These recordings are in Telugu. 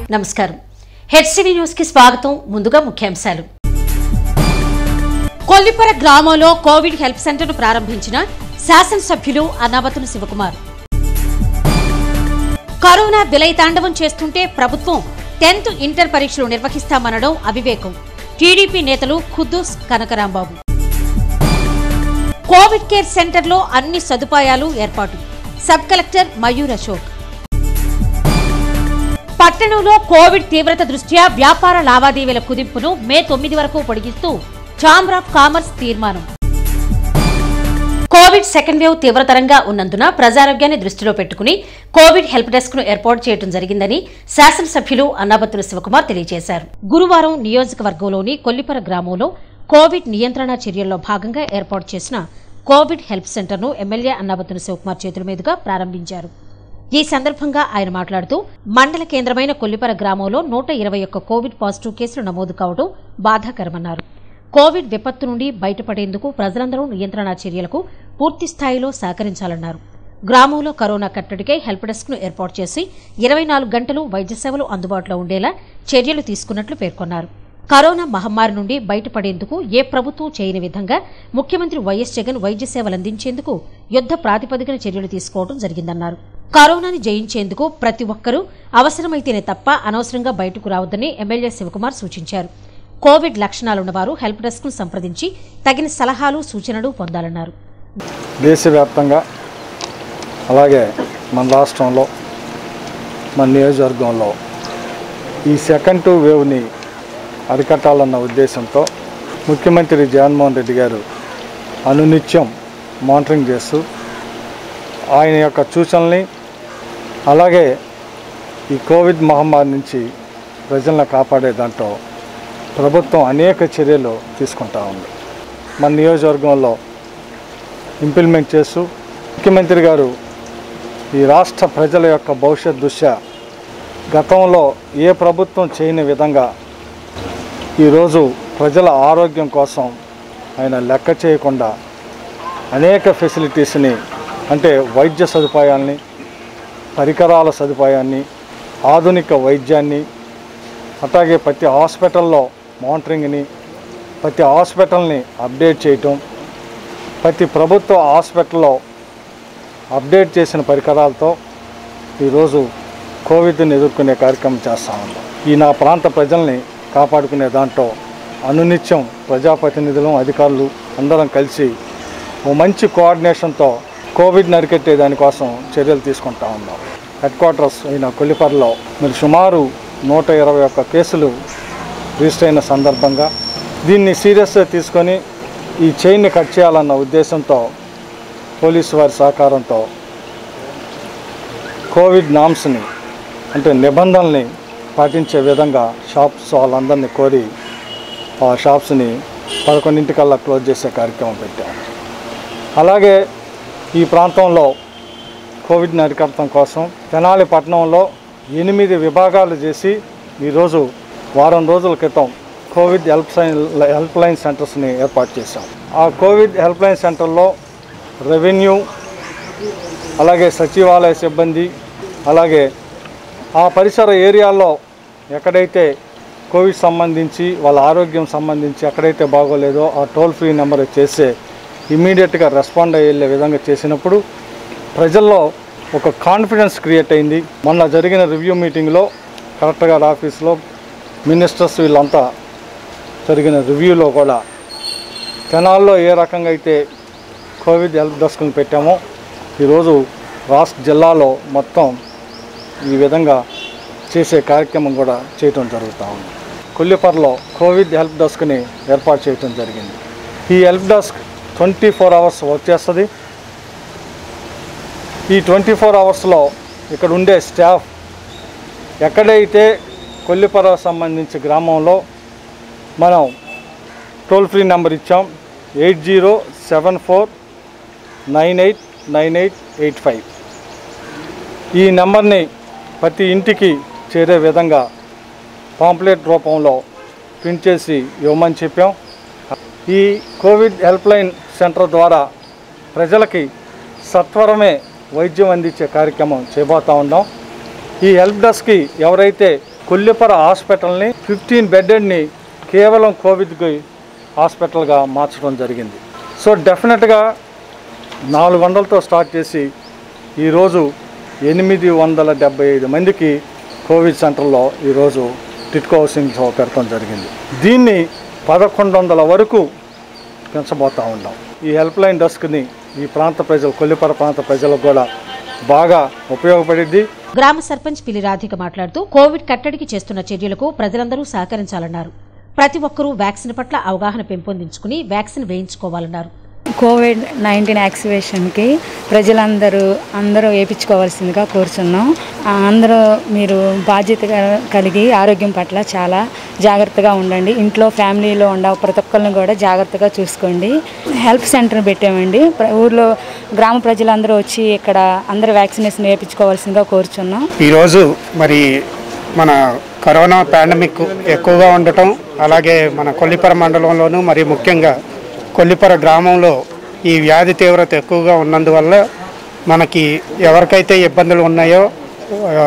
నమస్కారం హెచ్సివి న్యూస్ కి స్వాగతం ముందుగా ముఖ్యాంశాలు కొల్లిపర గ్రామంలో కోవిడ్ హెల్ప్ సెంటర్ను ప్రారంభించిన శాసనసభ్యులు అన్నావతులు శివకుమార్ కరోనా విలయతాండవం చేస్తుంటే ప్రభుత్వం టెన్త్ ఇంటర్ పరీక్షలు నిర్వహిస్తామనడం అవివేకం టీడీపీ నేతలు ఖుద్దూస్ కనకరాంబాబు కోవిడ్ కేర్ సెంటర్లో అన్ని సదుపాయాలు ఏర్పాటు సబ్ కలెక్టర్ మయూర్ అశోక్ పట్టణంలో కోవిడ్ తీవ్రత దృష్ట్యా వ్యాపార లావాదేవీల కుదింపును మే తొమ్మిది వరకు పొడిగిస్తూ ఛాంబర్ ఆఫ్ కామర్స్ తీర్మానం కోవిడ్ సెకండ్ వేవ్ తీవ్రతరంగా ఉన్నందున ప్రజారోగ్యాన్ని దృష్టిలో పెట్టుకుని కోవిడ్ హెల్ప్ డెస్క్ ను ఏర్పాటు చేయడం జరిగిందని శాసనసభ్యులు అన్నాబత్తుల శివకుమార్ తెలియజేశారు గురువారం నియోజకవర్గంలోని కొల్లిపర గ్రామంలో కోవిడ్ నియంత్రణ చర్యల్లో భాగంగా ఏర్పాటు చేసిన కోవిడ్ హెల్ప్ సెంటర్ను ఎమ్మెల్యే అన్నాబత్తుల శివకుమార్ చేతుల మీదుగా ప్రారంభించారు ఈ సందర్భంగా ఆయన మాట్లాడుతూ మండల కేంద్రమైన కొల్లిపర గ్రామంలో నూట ఇరవై ఒక్క కోవిడ్ పాజిటివ్ కేసులు నమోదు కావడం బాధాకరమన్నారు కోవిడ్ విపత్తు నుండి బయటపడేందుకు ప్రజలందరూ నియంత్రణ చర్యలకు పూర్తి స్థాయిలో సహకరించాలన్నారు గ్రామంలో కరోనా కట్టడికై హెల్ప్ డెస్క్ ను ఏర్పాటు చేసి ఇరవై నాలుగు గంటలు వైద్య సేవలు అందుబాటులో ఉండేలా చర్యలు తీసుకున్నట్లు పేర్కొన్నారు కరోనా మహమ్మారి నుండి బయటపడేందుకు ఏ ప్రభుత్వం చేయని విధంగా ముఖ్యమంత్రి వైఎస్ జగన్ వైద్య సేవలు అందించేందుకు యుద్ద ప్రాతిపదికన చర్యలు తీసుకోవడం జరిగిందన్నారు కరోనాని జయించేందుకు ప్రతి ఒక్కరూ అవసరమైతేనే తప్ప అనవసరంగా బయటకు రావద్దని ఎమ్మెల్యే శివకుమార్ సూచించారు కోవిడ్ లక్షణాలున్నవారు హెల్ప్ డెస్క్ ను సంప్రదించి తగిన సలహాలు సూచనలు పొందాలన్నారు దేశవ్యాప్తంగా అలాగే మన రాష్ట్రంలో మన నియోజకవర్గంలో ఈ సెకండ్ వేవ్ని అరికట్టాలన్న ఉద్దేశంతో ముఖ్యమంత్రి జగన్మోహన్ రెడ్డి గారు అనునిత్యం మానిటరింగ్ చేస్తూ ఆయన యొక్క సూచనల్ని అలాగే ఈ కోవిడ్ మహమ్మారి నుంచి ప్రజలను కాపాడే దాంట్లో ప్రభుత్వం అనేక చర్యలు తీసుకుంటా ఉంది మన నియోజకవర్గంలో ఇంప్లిమెంట్ చేస్తూ ముఖ్యమంత్రి గారు ఈ రాష్ట్ర ప్రజల యొక్క భవిష్యత్ దృష్ట్యా గతంలో ఏ ప్రభుత్వం చేయని విధంగా ఈరోజు ప్రజల ఆరోగ్యం కోసం ఆయన లెక్క చేయకుండా అనేక ఫెసిలిటీస్ని అంటే వైద్య సదుపాయాల్ని పరికరాల సదుపాయాన్ని ఆధునిక వైద్యాన్ని అట్లాగే ప్రతి హాస్పిటల్లో మానిటరింగ్ని ప్రతి హాస్పిటల్ని అప్డేట్ చేయటం ప్రతి ప్రభుత్వ హాస్పిటల్లో అప్డేట్ చేసిన పరికరాలతో ఈరోజు కోవిడ్ని ఎదుర్కొనే కార్యక్రమం చేస్తా ఉన్నాం ఈ నా ప్రాంత ప్రజల్ని కాపాడుకునే దాంట్లో అనునిత్యం ప్రజాప్రతినిధులు అధికారులు అందరం కలిసి ఓ మంచి కోఆర్డినేషన్తో కోవిడ్ని అరికట్టే దానికోసం చర్యలు తీసుకుంటా ఉన్నాం హెడ్ క్వార్టర్స్ అయిన కొల్లిపర్లో మరి సుమారు నూట ఇరవై ఒక్క కేసులు రిజిస్టర్ అయిన సందర్భంగా దీన్ని సీరియస్గా తీసుకొని ఈ చైన్ని కట్ చేయాలన్న ఉద్దేశంతో పోలీసు వారి సహకారంతో కోవిడ్ నామ్స్ని అంటే నిబంధనల్ని పాటించే విధంగా షాప్స్ వాళ్ళందరినీ కోరి ఆ షాప్స్ని పదకొండింటికల్లా క్లోజ్ చేసే కార్యక్రమం పెట్టాం అలాగే ఈ ప్రాంతంలో కోవిడ్ని అరికట్టడం కోసం తెనాలి పట్టణంలో ఎనిమిది విభాగాలు చేసి ఈరోజు వారం రోజుల క్రితం covid help sign help line సెంటర్స్ని ఏర్పాటు చేశాం ఆ కోవిడ్ హెల్ప్ లైన్ సెంటర్లో రెవెన్యూ అలాగే సచివాలయ సిబ్బంది అలాగే ఆ పరిసర ఏరియాల్లో ఎక్కడైతే కోవిడ్ సంబంధించి వాళ్ళ ఆరోగ్యం సంబంధించి ఎక్కడైతే బాగోలేదో ఆ టోల్ ఫ్రీ నెంబర్ చేస్తే ఇమీడియట్గా రెస్పాండ్ అయ్యే విధంగా చేసినప్పుడు ప్రజల్లో ఒక కాన్ఫిడెన్స్ క్రియేట్ అయింది మొన్న జరిగిన రివ్యూ మీటింగ్లో కలెక్టర్ గారి ఆఫీస్లో మినిస్టర్స్ వీళ్ళంతా జరిగిన రివ్యూలో కూడా తెనాల్లో ఏ రకంగా అయితే కోవిడ్ హెల్ప్ డెస్క్ని పెట్టామో ఈరోజు రాష్ట్ర జిల్లాలో మొత్తం ఈ విధంగా చేసే కార్యక్రమం కూడా చేయటం జరుగుతూ ఉంది కొల్లిపర్లో కోవిడ్ హెల్ప్ డెస్క్ని ఏర్పాటు చేయటం జరిగింది ఈ help desk twenty four hours work చేస్తుంది ఈ ట్వంటీ ఫోర్ అవర్స్లో ఇక్కడ ఉండే స్టాఫ్ ఎక్కడైతే కొల్లిపర సంబంధించి గ్రామంలో మనం టోల్ ఫ్రీ నెంబర్ ఇచ్చాం eight zero seven four nine eight nine eight eight five ఈ నెంబర్ని ప్రతి ఇంటికి చేరే విధంగా పాంప్లెట్ రూపంలో ప్రింట్ చేసి ఇవ్వమని చెప్పాం ఈ కోవిడ్ హెల్ప్ లైన్ సెంటర్ ద్వారా ప్రజలకి సత్వరమే వైద్యం అందించే కార్యక్రమం చేయబోతా ఉన్నాం ఈ హెల్ప్ డెస్క్కి ఎవరైతే కొల్లిపర హాస్పిటల్ని ఫిఫ్టీన్ బెడ్ని కేవలం కోవిడ్కి హాస్పిటల్గా మార్చడం జరిగింది సో డెఫినెట్గా నాలుగు వందలతో స్టార్ట్ చేసి ఈరోజు ఎనిమిది వందల డెబ్బై ఐదు మందికి కోవిడ్ సెంటర్లో ఈరోజు టిట్కో హౌసింగ్ పెడతాం జరిగింది దీన్ని పదకొండు వందల వరకు పెంచబోతూ ఉన్నాం ఈ హెల్ప్ లైన్ డెస్క్ని ఈ ప్రాంత ప్రజలు కొల్లిపర ప్రాంత ప్రజలకు కూడా బాగా ఉపయోగపడిద్ది గ్రామ సర్పంచ్ పిల్లి రాధిక మాట్లాడుతూ కోవిడ్ కట్టడికి చేస్తున్న చర్యలకు ప్రజలందరూ సహకరించాలన్నారు ప్రతి ఒక్కరూ వ్యాక్సిన్ పట్ల అవగాహన పెంపొందించుకుని వ్యాక్సిన్ వేయించుకోవాలన్నారు కోవిడ్ నైన్టీన్ యాక్సివేషన్కి ప్రజలందరూ అందరూ వేయించుకోవాల్సిందిగా కోరుచున్నాం ఆ, అందరూ మీరు బాధ్యత కలిగి ఆరోగ్యం పట్ల చాలా జాగ్రత్తగా ఉండండి ఇంట్లో ఫ్యామిలీలో ఉండ ప్రతి ఒక్కరిని కూడా జాగ్రత్తగా చూసుకోండి హెల్ప్ సెంటర్ పెట్టామండి ప్ర- ఊర్లో గ్రామ ప్రజలందరూ వచ్చి ఇక్కడ అందరూ వ్యాక్సినేషన్ వేయించుకోవాల్సిందిగా కోరుచున్నాం ఈరోజు మరి మన కరోనా పాండమిక్ ఎక్కువగా ఉండటం అలాగే మన కొల్లిపర మండలంలోనూ మరి ముఖ్యంగా కొల్లిపర గ్రామంలో ఈ వ్యాధి తీవ్రత ఎక్కువగా ఉన్నందువల్ల మనకి ఎవరికైతే ఇబ్బందులు ఉన్నాయో ఆ,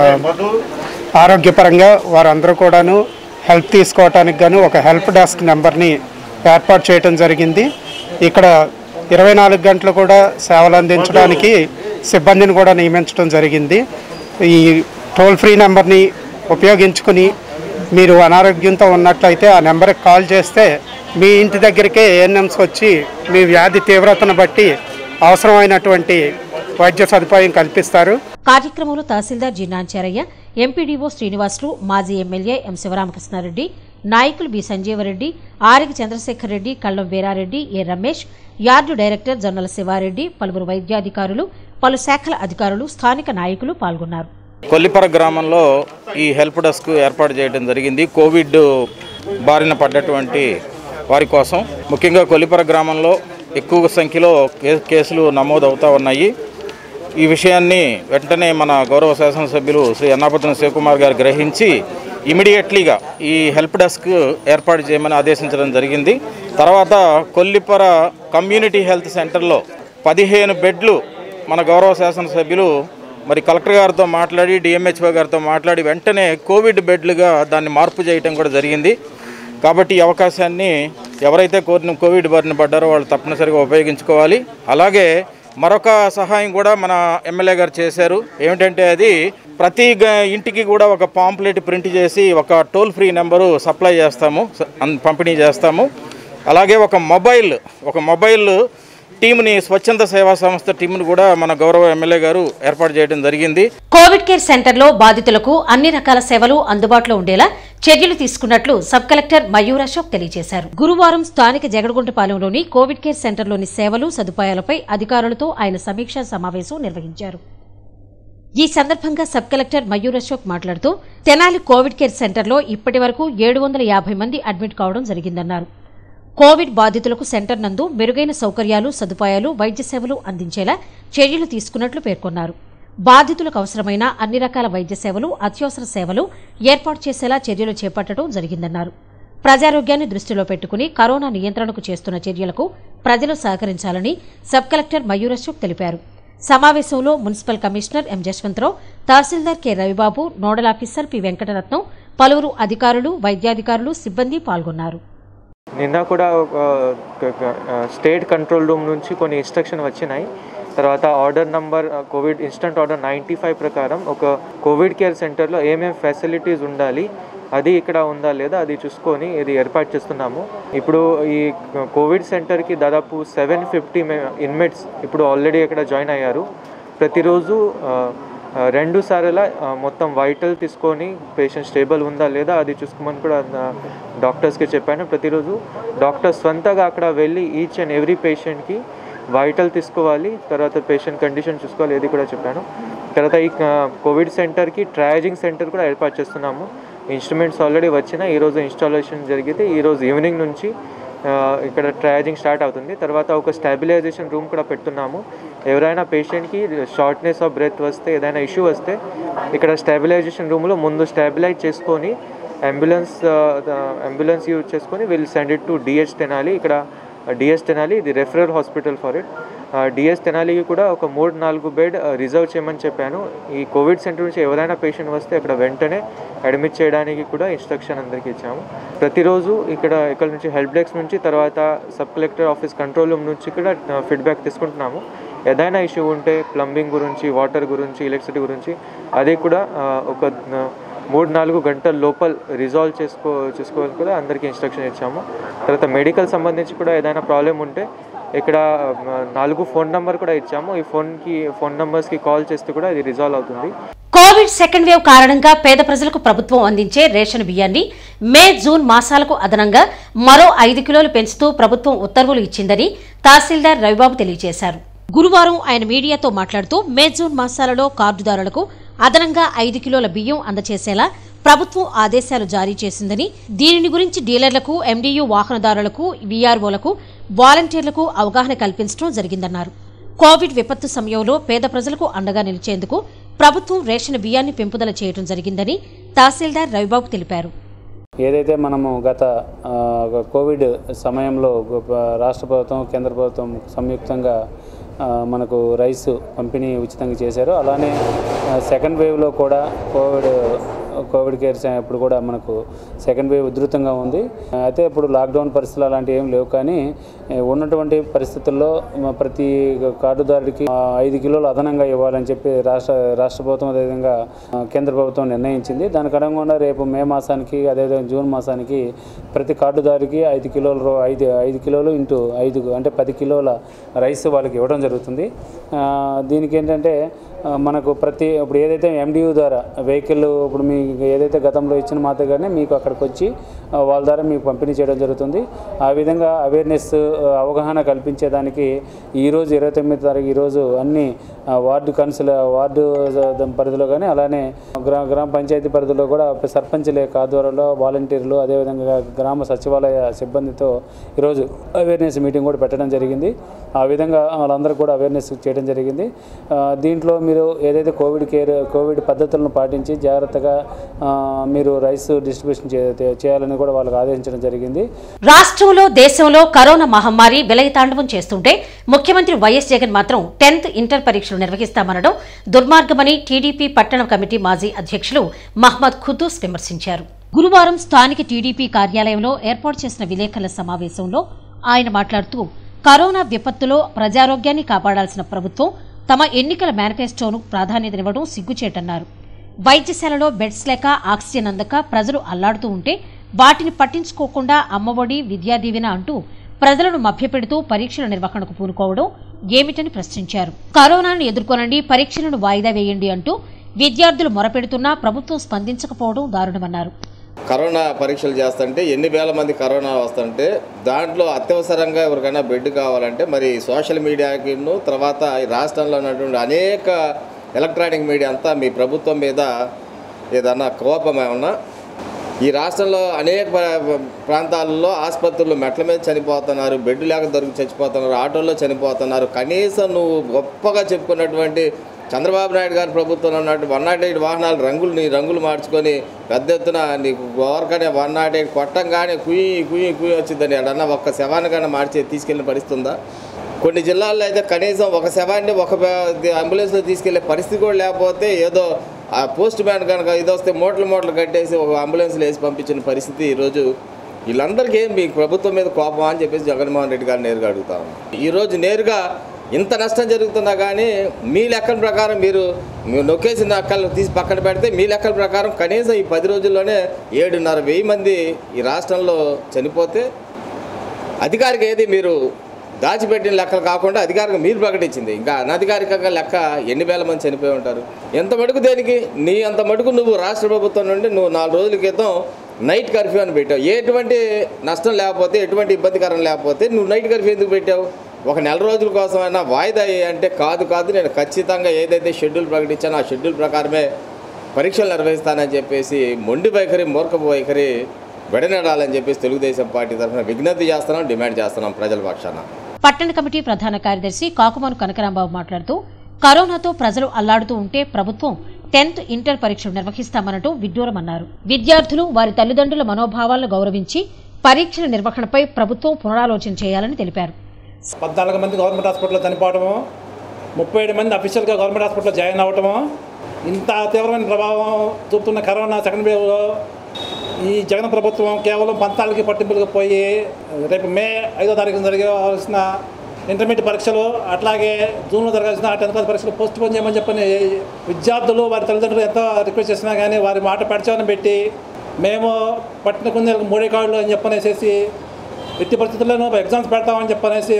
ఆరోగ్యపరంగా వారందరూ కూడాను హెల్ప్ తీసుకోవటానికి గాను ఒక హెల్ప్ డెస్క్ నెంబర్ని ఏర్పాటు చేయడం జరిగింది ఇక్కడ ఇరవై నాలుగు గంటలు కూడా సేవలు అందించడానికి సిబ్బందిని కూడా నియమించడం జరిగింది ఈ టోల్ ఫ్రీ నెంబర్ని ఉపయోగించుకుని మీరు అనారోగ్యంతో ఉన్నట్లయితే ఆ నెంబర్కి కాల్ చేస్తే మీ ఇంటి దగ్గరికే ఏఎన్ఎంస్ వచ్చి మీ వ్యాధి తీవ్రతను బట్టి అవసరమైనటువంటి వైద్య సదుపాయం కల్పిస్తారు కార్యక్రమంలో తహసీల్దార్ జి నాంచారయ్య ఎంపీడీఓ శ్రీనివాసులు మాజీ ఎమ్మెల్యే ఎం శివరామకృష్ణారెడ్డి నాయకులు B Sanjeevareddy Arigi Chandrasekhar Reddy Kallam Veerareddy A Ramesh yard director Jonnala Sivareddy పలువురు వైద్యాధికారులు పలు శాఖల అధికారులు స్థానిక నాయకులు పాల్గొన్నారు కొల్లిపర గ్రామంలో ఈ హెల్ప్ డెస్క్ ఏర్పాటు చేయడం జరిగింది కోవిడ్ బారిన పడ్డటువంటి వారి కోసం ముఖ్యంగా కొల్లిపర గ్రామంలో ఎక్కువ సంఖ్యలో కే- కేసులు నమోదు అవుతా ఉన్నాయి ఈ విషయాన్ని వెంటనే మన గౌరవ శాసనసభ్యులు శ్రీ అన్నాపతిన శివకుమార్ గారు గ్రహించి ఇమీడియట్లీగా ఈ హెల్ప్ డెస్క్ ఏర్పాటు చేయమని ఆదేశించడం జరిగింది తర్వాత కొల్లిపర కమ్యూనిటీ హెల్త్ సెంటర్లో పదిహేను బెడ్లు మన గౌరవ శాసనసభ్యులు మరి కలెక్టర్ గారితో మాట్లాడి డిఎంహెచ్ఓ గారితో మాట్లాడి వెంటనే కోవిడ్ బెడ్లుగా దాన్ని మార్పు చేయడం కూడా జరిగింది కాబట్టి ఈ అవకాశాన్ని ఎవరైతే కోరిన కోవిడ్ బారిన పడ్డారో వాళ్ళు తప్పనిసరిగా ఉపయోగించుకోవాలి అలాగే మరొక సహాయం కూడా మన ఎమ్మెల్యే గారు చేశారు ఏమిటంటే అది ప్రతి గ- ఇంటికి కూడా ఒక పాంప్లెట్ ప్రింట్ చేసి ఒక టోల్ ఫ్రీ నెంబరు సప్లై చేస్తాము స- అన్- పంపిణీ చేస్తాము అలాగే ఒక మొబైల్ ఒక మొబైల్ టీంని స్వచ్ఛంద సేవా సంస్థ టీంను కూడా మన గౌరవ ఎమ్మెల్యే గారు ఏర్పాటు చేయడం జరిగింది కోవిడ్ కేర్ సెంటర్లో బాధితులకు అన్ని రకాల సేవలు అందుబాటులో ఉండేలా చర్యలు తీసుకున్నట్లు సబ్ కలెక్టర్ మయూర్ అశోక్ తెలియజేశారు గురువారం స్థానిక జగడగుంటపాలెంలోని కోవిడ్ కేర్ సెంటర్లోని సేవలు సదుపాయాలపై అధికారులతో ఆయన సమీక్షా సమావేశం నిర్వహించారు ఈ సందర్భంగా సబ్ కలెక్టర్ మయూర్ అశోక్ మాట్లాడుతూ తెనాలి కోవిడ్ కేర్ సెంటర్లో ఇప్పటి వరకు ఏడు వందల యాభై మంది అడ్మిట్ కావడం జరిగిందన్నారు కోవిడ్ బాధితులకు సెంటర్ నందు మెరుగైన సౌకర్యాలు సదుపాయాలు వైద్య సేవలు అందించేలా చర్యలు తీసుకున్నట్లు పేర్కొన్నారు బాధితులకు అవసరమైన అన్ని రకాల వైద్య సేవలు అత్యవసర సేవలు ఏర్పాటు చేసేలా చర్యలు చేపట్టడం జరిగిందన్నారు ప్రజారోగ్యాన్ని దృష్టిలో పెట్టుకుని కరోనా నియంత్రణకు చేస్తున్న చర్యలకు ప్రజలు సహకరించాలని సబ్ కలెక్టర్ మయూర్ అశోక్ తెలిపారు సమావేశంలో municipal commissioner M Jaswanthrao tahsildar K Ravibabu nodal officer P Venkataratnam పలువురు అధికారులు వైద్యాధికారులు సిబ్బంది పాల్గొన్నారు నిన్న కూడా ఒక ఒక- ఆ, స్టేట్ కంట్రోల్ రూమ్ నుంచి కొన్ని ఇన్స్ట్రక్షన్ వచ్చినాయి తర్వాత ఆర్డర్ నంబర్ ఆ, covid instant order ninety five ప్రకారం ఒక కోవిడ్ కేర్ సెంటర్లో ఏమేమి ఫెసిలిటీస్ ఉండాలి అది ఇక్కడ ఉందా లేదా అది చూసుకొని ఇది ఏర్పాటు చేస్తున్నాము ఇప్పుడు ఈ కోవిడ్ సెంటర్కి దాదాపు సెవెన్ ఫిఫ్టీ ఇన్మేట్స్ ఇప్పుడు ఆల్రెడీ ఇక్కడ జాయిన్ అయ్యారు ప్రతిరోజు ఆ, ఆ, రెండు సార్ల ఆ, మొత్తం వైటల్ తీసుకొని పేషెంట్ స్టేబుల్ ఉందా లేదా అది చూసుకోమని కూడా ఆ, డాక్టర్స్కి చెప్పాను ప్రతిరోజు డాక్టర్ స్వంతగా అక్కడ వెళ్ళి ఈచ్ అండ్ ఎవ్రీ పేషెంట్కి వైటల్ తీసుకోవాలి తర్వాత పేషెంట్ కండిషన్ చూసుకోవాలి ఇది కూడా చెప్పాను తర్వాత ఈ ఆ, కోవిడ్ సెంటర్కి ట్రయాజింగ్ సెంటర్ కూడా ఏర్పాటు చేస్తున్నాము ఇన్స్ట్రుమెంట్స్ ఆల్రెడీ వచ్చినాయి ఈరోజు ఇన్స్టాలేషన్ జరిగితే ఈరోజు ఈవినింగ్ నుంచి ఆ, ఇక్కడ ట్రయాజింగ్ స్టార్ట్ అవుతుంది తర్వాత ఒక స్టాబిలైజేషన్ రూమ్ కూడా పెడుతున్నాము ఎవరైనా పేషెంట్కి షార్ట్నెస్ ఆఫ్ బ్రెత్ వస్తే ఏదైనా ఇష్యూ వస్తే ఇక్కడ స్టాబిలైజేషన్ రూమ్లో ముందు స్టాబిలైజ్ చేసుకొని అంబులెన్స్ అంబులెన్స్ యూజ్ చేసుకొని will send it to DH Tenali ఇక్కడ డిఎస్ తెనాలి ఇది referral hospital for it DS తెనాలికి కూడా ఒక మూడు నాలుగు బెడ్ రిజర్వ్ చేయమని చెప్పాను ఈ కోవిడ్ సెంటర్ నుంచి ఎవరైనా పేషెంట్ వస్తే అక్కడ వెంటనే అడ్మిట్ చేయడానికి కూడా ఇన్స్ట్రక్షన్ అందరికీ ఇచ్చాము ప్రతిరోజు ఇక్కడ ఇక్కడ నుంచి హెల్ప్ డెస్క్ నుంచి తర్వాత sub collector office control room నుంచి కూడా ఫీడ్బ్యాక్ తీసుకుంటున్నాము ఏదైనా ఇష్యూ ఉంటే ప్లంబింగ్ గురించి వాటర్ గురించి ఎలక్ట్రిసిటీ గురించి అది కూడా ఆ, ఒక ఆ, మూడు నాలుగు గంటల లోపల రిజాల్వ్ చేసుకో చేసుకోవాలి కూడా అందరికీ ఇన్స్ట్రక్షన్ ఇచ్చాము తర్వాత మెడికల్ సంబంధించి కూడా ఏదైనా ప్రాబ్లం ఉంటే ఇక్కడ ఆ, నాలుగు ఫోన్ నెంబర్ కూడా ఇచ్చాము ఈ ఫోన్కి ఫోన్ నెంబర్స్కి కాల్ చేస్తే కూడా ఇది రిజాల్వ్ అవుతుంది కోవిడ్ సెకండ్ వేవ్ కారణంగా పేద ప్రజలకు ప్రభుత్వం అందించే రేషన్ బియ్యాన్ని మే జూన్ మాసాలకు అదనంగా మరో ఐదు కిలోలు పెంచుతూ ప్రభుత్వం ఉత్తర్వులు ఇచ్చిందని తహసీల్దార్ రవిబాబు తెలియజేశారు గురువారం ఆయన మీడియాతో మాట్లాడుతూ మే జూన్ మాసాలలో కార్డుదారులకు అదనంగా ఐదు కిలోల బియ్యం అందజేసేలా ప్రభుత్వం ఆదేశాలు జారీ చేసిందని దీనిని గురించి డీలర్లకు ఎండీయూ వాహనదారులకు వీఆర్ఓలకు వాలంటీర్లకు అవగాహన కల్పించడం జరిగిందన్నారు కోవిడ్ విపత్తు సమయంలో పేద ప్రజలకు అండగా నిలిచేందుకు ప్రభుత్వం రేషన్ బియ్యాన్ని పెంపుదల చేయడం జరిగిందని తహసీల్దార్ రవిబాబు తెలిపారు ఏదైతే మనము గత ఆ, కోవిడ్ సమయంలో గొప్ప- రాష్ట్ర ప్రభుత్వం కేంద్ర ప్రభుత్వం సంయుక్తంగా ఆ, మనకు రైస్ పంపిణీ ఉచితంగా చేశారో అలానే ఆ, సెకండ్ వేవ్లో కూడా కోవిడ్ కోవిడ్ కేర్ సే- ఇప్పుడు కూడా మనకు సెకండ్ వేవ్ ఉధృతంగా ఉంది ఆ, అయితే ఇప్పుడు లాక్డౌన్ పరిస్థితులు అలాంటివి ఏం లేవు కానీ ఏ, ఉన్నటువంటి పరిస్థితుల్లో మ- ప్రతి కార్డుదారుడికి ఆ, ఐదు కిలోలు అదనంగా ఇవ్వాలని చెప్పి రాష్ట్ర రాష్ట్ర ప్రభుత్వం అదేవిధంగా ఆ, కేంద్ర ప్రభుత్వం నిర్ణయించింది దానికి అనుగుణంగా రేపు మే మాసానికి అదేవిధంగా జూన్ మాసానికి ప్రతి కార్డుదారికి ఐదు కిలోల రో- ఐదు ఐదు కిలోలు ఇంటూ ఐదు అంటే పది కిలోల రైస్ వాళ్ళకి ఇవ్వడం జరుగుతుంది ఆ, దీనికి ఏంటంటే ఆ, మనకు ప్రతి ఇప్పుడు ఏదైతే ఎండియూ ద్వారా వెహికల్ ఇప్పుడు మీకు ఏదైతే గతంలో ఇచ్చిన మాదిరిగానే మీకు అక్కడికి వచ్చి ఆ, వాళ్ళ ద్వారా మీకు పంపిణీ చేయడం జరుగుతుంది ఆ విధంగా అవేర్నెస్ అవగాహన కల్పించేదానికి ఈరోజు ఇరవై తొమ్మిది తారీఖు ఈరోజు అన్ని ఆ, వార్డు కౌన్సిల్ వార్డు ద- పరిధిలో కానీ అలానే గ్రా గ్రామ పంచాయతీ పరిధిలో కూడా సర్పంచ్ల యొక్క ఆధ్వర్యంలో వాలంటీర్లు అదేవిధంగా గ్రామ సచివాలయ సిబ్బందితో ఈరోజు అవేర్నెస్ మీటింగ్ కూడా పెట్టడం జరిగింది ఆ విధంగా వాళ్ళందరూ కూడా అవేర్నెస్ చేయడం జరిగింది ఆ, దీంట్లో మీరు ఏదైతే కోవిడ్ కేర్ కోవిడ్ పద్ధతులను పాటించి జాగ్రత్తగా ఆ, మీరు రైస్ డిస్ట్రిబ్యూషన్ చే- చేయాలని కూడా వాళ్ళకి ఆదేశించడం జరిగింది రాష్ట్రంలో దేశంలో కరోనా మహమ్మారి విలయతాండవం చేస్తుంటే ముఖ్యమంత్రి వైఎస్ జగన్ మాత్రం టెన్త్ ఇంటర్ పరీక్షలు నిర్వహిస్తామనడం దుర్మార్గమని టీడీపీ పట్టణ కమిటీ మాజీ అధ్యక్షులు మహ్మద్ ఖుద్దూస్ విమర్శించారు గురువారం స్థానిక టీడీపీ కార్యాలయంలో ఏర్పాటు చేసిన విలేకరుల సమావేశంలో ఆయన మాట్లాడుతూ కరోనా విపత్తులో ప్రజారోగ్యాన్ని కాపాడాల్సిన ప్రభుత్వం తమ ఎన్నికల మేనిఫెస్టోను ప్రాధాన్యతనివ్వడం సిగ్గుచేటన్నారు వైద్యశాలలో బెడ్స్ లేక ఆక్సిజన్ అందక ప్రజలు అల్లాడుతూ ఉంటే వాటిని పట్టించుకోకుండా అమ్మఒడి విద్యా దీవెన అంటూ ప్రజలను మభ్యపెడుతూ పరీక్షల నిర్వహణకు పూనుకోవడం ఏమిటని ప్రశ్నించారు కరోనాను ఎదుర్కొనండి పరీక్షలను వాయిదా వేయండి అంటూ విద్యార్థులు మొరపెడుతున్నా ప్రభుత్వం స్పందించకపోవడం దారుణమన్నారు కరోనా పరీక్షలు చేస్తుంటే ఎన్ని వేల మంది కరోనా వస్తుంటే దాంట్లో అత్యవసరంగా ఎవరికైనా బెడ్ కావాలంటే మరి సోషల్ మీడియాకి తర్వాత ఈ రాష్ట్రంలో ఉన్నటువంటి అనేక ఎలక్ట్రానిక్ మీడియా అంతా మీ ప్రభుత్వం మీద ఏదన్నా కోపం ఏమన్నా ఈ రాష్ట్రంలో అనేక ప్ర- ప్రాంతాలలో ఆసుపత్రులు మెట్ల మీద చనిపోతున్నారు బెడ్ లేక దొరికి చచ్చిపోతున్నారు ఆటోల్లో చనిపోతున్నారు కనీసం నువ్వు గొప్పగా చెప్పుకున్నటువంటి చంద్రబాబు నాయుడు గారి ప్రభుత్వంలో ఉన్నట్టు వన్ నాట్ ఎయిట్ వాహనాలు రంగులు నీ రంగులు మార్చుకొని పెద్ద ఎత్తున నీకు ఓరకనే వన్ నాట్ ఎయిట్ కొట్టంగానే కుయ్యి కుయ్యి కుయ్యి వచ్చిందని అడన్నా ఒక్క శవానికన్నా మార్చి తీసుకెళ్ళిన పరిస్థితి ఉందా కొన్ని జిల్లాల్లో అయితే కనీసం ఒక శవాన్ని ఒక ప- అంబులెన్స్లో తీసుకెళ్లే పరిస్థితి కూడా లేకపోతే ఏదో ఆ పోస్ట్ మ్యాన్ కనుక ఇది వస్తే మూటలు మూటలు కట్టేసి ఒక అంబులెన్స్లో వేసి పంపించిన పరిస్థితి ఈరోజు వీళ్ళందరికీ ఏం మీ ప్రభుత్వం మీద కోపం అని చెప్పేసి జగన్మోహన్ రెడ్డి గారు నేరుగా అడుగుతా ఉన్నాం ఈరోజు నేరుగా ఇంత నష్టం జరుగుతున్నా కానీ మీ లెక్కల ప్రకారం మీరు మీరు నొక్కేసిన లెక్కలు తీసి పక్కన పెడితే మీ లెక్కల ప్రకారం కనీసం ఈ పది రోజుల్లోనే ఏడున్నర వెయ్యి మంది ఈ రాష్ట్రంలో చనిపోతే అధికారిక ఏది మీరు దాచిపెట్టిన లెక్కలు కాకుండా అధికారికంగా మీరు ప్రకటించింది ఇంకా అనధికారికంగా లెక్క ఎన్ని వేల మంది చనిపోయి ఉంటారు ఎంత మటుకు దేనికి నీ అంత మటుకు నువ్వు రాష్ట్ర ప్రభుత్వం నుండి నువ్వు నాలుగు రోజుల క్రితం నైట్ కర్ఫ్యూ అని పెట్టావు ఎటువంటి నష్టం లేకపోతే ఎటువంటి ఇబ్బందికరం లేకపోతే నువ్వు నైట్ కర్ఫ్యూ ఎందుకు పెట్టావు ఒక నెల రోజుల కోసమైనా వాయిదా వేయి అంటే కాదు కాదు నేను ఖచ్చితంగా ఏదైతే షెడ్యూల్ ప్రకటించానో ఆ షెడ్యూల్ ప్రకారమే పరీక్షలు నిర్వహిస్తానని చెప్పేసి మొండి వైఖరి మూర్ఖపు వైఖరి విడనడాలని చెప్పేసి తెలుగుదేశం పార్టీ తరఫున విజ్ఞప్తి చేస్తున్నాం డిమాండ్ చేస్తున్నాం ప్రజల పక్షాన పట్టణ కమిటీ ప్రధాన కార్యదర్శి కాకుమాను కనకరాంబాబు మాట్లాడుతూ కరోనాతో ప్రజలు అల్లాడుతూ ఉంటే ప్రభుత్వం టెన్త్ ఇంటర్ పరీక్షలు నిర్వహిస్తామనటం విడ్డూరమన్నారు విద్యార్థులు వారి తల్లిదండ్రుల మనోభావాలను గౌరవించి పరీక్షల నిర్వహణపై ప్రభుత్వం పునరాలోచన చేయాలని తెలిపారు పద్నాలుగు మంది గవర్నమెంట్ హాస్పిటల్లో చనిపోవడము ముప్పై ఏడు మంది అఫీషియల్గా గవర్నమెంట్ హాస్పిటల్లో జాయిన్ అవ్వటము ఇంత తీవ్రమైన ప్రభావం చూపుతున్న కరోనా సెకండ్ వేవ్లో ఈ జగన్ ప్రభుత్వం కేవలం పంతాలకి పట్టింపులకు పోయి రేపు మే ఐదో తారీఖున జరగవలసిన ఇంటర్మీడియట్ పరీక్షలు అట్లాగే జూన్లో జరగాల్సిన టెన్త్ క్లాస్ పరీక్షలు పోస్ట్ పోన్ చేయమని చెప్పని విద్యార్థులు వారి తల్లిదండ్రులు ఎంతో రిక్వెస్ట్ చేసినా కానీ వారి మాట పెడచామని పెట్టి మేము పట్టిన కుందేలకు మూడే కార్డులు అని చెప్పనేసేసి ఎట్టి పరిస్థితుల్లోనూ ఎగ్జామ్స్ పెడతామని చెప్పనేసి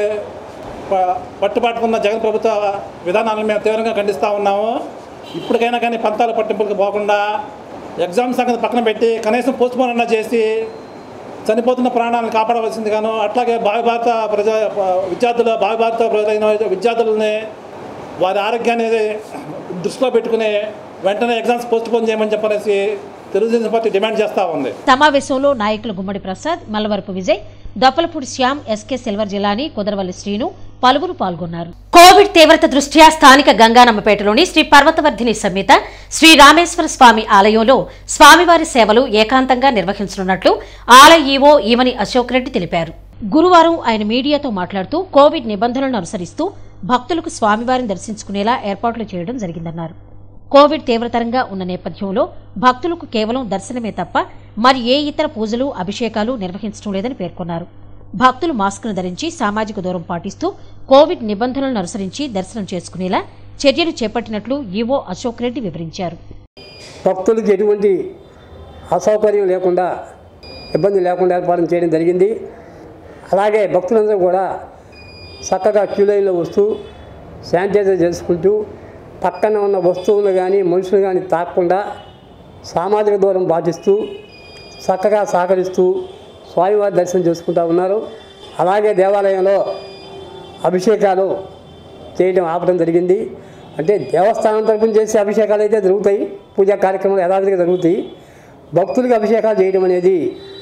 ప- పట్టుబట్టుకున్న జగన్ ప్రభుత్వ విధానాలను మేము తీవ్రంగా ఖండిస్తూ ఉన్నాము ఇప్పటికైనా కానీ పంతాల పట్టింపులకు పోకుండా ఎగ్జామ్ సంగతి పక్కన పెట్టి కనీసం పోస్ట్ పోన్ అన్నా చేసి చనిపోతున్న ప్రాణాలను కాపాడవలసిందిగాను అట్లాగే భావి భారత ప్రజా విద్యార్థుల భావి భారత ప్రజలైన విద్యార్థులని వారి ఆరోగ్యాన్ని దృష్టిలో పెట్టుకుని వెంటనే ఎగ్జామ్స్ పోస్ట్ పోన్ చేయమని చెప్పనేసి తెలుగుదేశం పార్టీ డిమాండ్ చేస్తూ ఉంది సమావేశంలో నాయకులు గుమ్మడి ప్రసాద్ మల్లవరపు విజయ్ దొప్పలపూడి శ్యామ్ ఎస్కే సిల్వర్ జిల్లాని కుదరవల్లి శ్రీను పలువురు పాల్గొన్నారు కోవిడ్ తీవ్రత దృష్ట్యా స్థానిక గంగానమ్మపేటలోని శ్రీ పర్వతవర్ధిని సమేత శ్రీ రామేశ్వర స్వామి ఆలయంలో స్వామివారి సేవలు ఏకాంతంగా నిర్వహించనున్నట్లు ఆలయ ఈవో ఈమని అశోక్ రెడ్డి తెలిపారు గురువారం ఆయన మీడియాతో మాట్లాడుతూ కోవిడ్ నిబంధనలను అనుసరిస్తూ భక్తులకు స్వామివారిని దర్శించుకునేలా ఏర్పాట్లు చేయడం జరిగిందన్నారు కోవిడ్ తీవ్రతరంగా ఉన్న నేపథ్యంలో భక్తులకు కేవలం దర్శనమే తప్ప మరి ఏ ఇతర పూజలు అభిషేకాలు నిర్వహించడం లేదని పేర్కొన్నారు భక్తులు మాస్కును ధరించి సామాజిక దూరం పాటిస్తూ కోవిడ్ నిబంధనలను అనుసరించి దర్శనం చేసుకునేలా చర్యలు చేపట్టినట్లు ఈవో అశోక్ రెడ్డి వివరించారు భక్తులకు ఎటువంటి అసౌకర్యం లేకుండా ఇబ్బంది లేకుండా ఏర్పాటు చేయడం జరిగింది అలాగే భక్తులందరూ కూడా చక్కగా క్యూ లైన్లో వస్తూ శానిటైజర్ చేసుకుంటూ పక్కన ఉన్న వస్తువులు కానీ మనుషులు కానీ తాకకుండా సామాజిక దూరం పాటిస్తూ చక్కగా సహకరిస్తూ స్వామివారి దర్శనం చేసుకుంటూ ఉన్నారు అలాగే దేవాలయంలో అభిషేకాలు చేయడం ఆపడం జరిగింది అంటే దేవస్థానం తరపున చేసే అభిషేకాలు అయితే జరుగుతాయి పూజా కార్యక్రమాలు యథావిధిగా జరుగుతాయి భక్తులకు అభిషేకాలు చేయడం అనేది